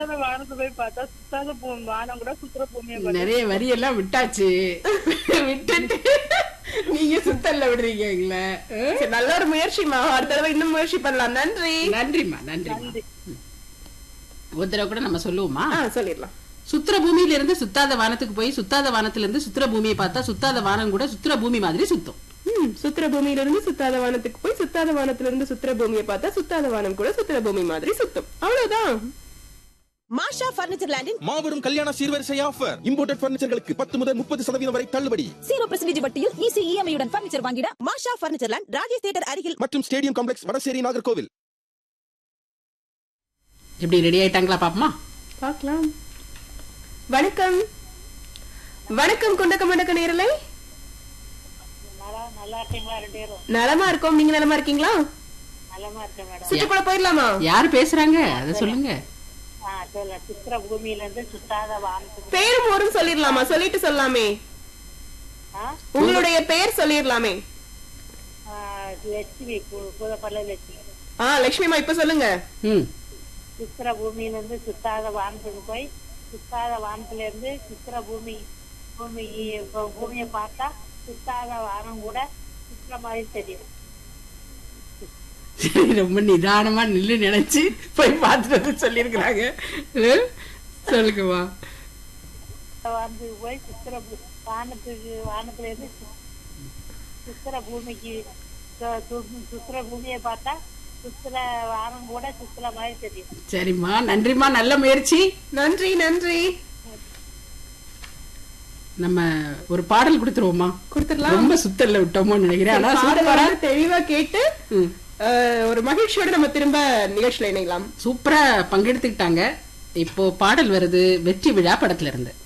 சுத்தாத வானத்தை போய் பார்த்தா சுத்தாத பூ வானம் கூட சுத்துற பூமியை பார்த்தா நிறைய வரி எல்லாம் விட்டாச்சு விட்டுட்டு நீங்க சுத்தல்ல விடுறீங்கள சரி, நல்ல ஒரு முயற்சிமா அடுத்த தடவை இன்னும் முயற்சி பண்ணலாம் நன்றி நன்றிம்மா நன்றிம்மா ஒரு தடவை கூட நம்ம சொல்லுவோமா ஆ சொல்லிடலாம் சுத்திர பூமியில இருந்து சுத்தாத வானத்துக்கு போய் சுத்தாத வானத்துல இருந்து சுத்திர பூமியை பார்த்தா சுத்தாத வானம் கூட சுத்திர பூமி மாதிரி சுத்தும் ம், சுத்திர பூமியில இருந்து சுத்தாத வானத்துக்கு போய் சுத்தாத வானத்துல இருந்து சுத்திர பூமியை பார்த்தா சுத்தாத வானம் கூட சுத்திர பூமி மாதிரி சுத்தும் அவ்வளவுதான் மாஷா பர்னிச்சர் லேண்டின் மாபெரும் கல்யாண சீர்வரிசை ஆஃபர் இம்போர்ட்டட் பர்னிச்சர்களுக்கு பத்து முதல் முப்பது சதவீதம் வரை தள்ளுபடி ஜீரோ பர்சன்டேஜ் வட்டியில் ஈஸி இஎம்ஐயுடன் பர்னிச்சர் வாங்கிட Masha furniture land Rajesh theatre அருகில் மற்றும் ஸ்டேடியம் காம்ப்ளெக்ஸ் வடசேரி நாகர்கோவில் எப்படி ரெடி ஆயிட்டாங்களா பாப்பமா பார்க்கலாம் வணக்கம் வணக்கம் குண்டக்க மண்டக்க நேரலை நல்லா நல்லா இருக்கீங்களா ரெண்டு பேரும் நலமா இருக்கோம் நீங்க நலமா இருக்கீங்களா நலமா இருக்கேன் மேடம் சுற்றுக்குள்ள போயிடலாமா யாரு பேசுறாங்க அத சொல்லுங்க ஆ சொல்ல சித்திர பூமியில இருந்து சுத்தாத வானத்துக்கு பேரும் ஊரும் சொல்லிடலாமா சொல்லிட்டு சொல்லாமே ஆ? உங்களுடைய பெயர் சொல்லிடலாமே ஆ, லட்சுமி பூதப்பள்ள லட்சுமி ஆ லட்சுமிமா இப்ப சொல்லுங்க ம் சித்திர பூமியில இருந்து சுத்தாத வானத்துக்கு போய் சுத்தாத வானத்துல இருந்து சித்திர பூமி பூமி இப்போ பூமியை பார்த்தா சுத்தாத வானம் கூட சுத்துற மாதிரி தெரியும் சரி, ரொம்ப நிதானமா நில்லு நினைச்சு போய் பார்த்துட்டு சொல்லிருக்கிறாங்க சொல்லுங்கம்மா வானத்துக்கு போய் சித்திர பூ- வானத்துக்கு வானத்துல இருந்து சு- சுத்திர பூமிக்கு சு- சு- சுத்திர பூமியை பார்த்தா சுத்திர வானம் கூட சுத்துற மாதிரி தெரியும் சரிம்மா நன்றிம்மா நல்ல முயற்சி நன்றி நன்றி நம்ம ஒரு பாடல் கொடுத்துருவோமா கொடுத்துடலாம் ரொம்ப சுத்தல்ல விட்டோமோன்னு நினைக்கிறேன் ஆனா பாடல் சூப்பரா வந்து தெளிவா கேட்டு ம், அஹ், ஒரு மகிழ்ச்சியோட நம்ம திரும்ப நிகழ்ச்சியில இணையலாம் சூப்பரா பங்கெடுத்துக்கிட்டாங்க இப்போ பாடல் வருது வெற்றி விழா படத்துல இருந்து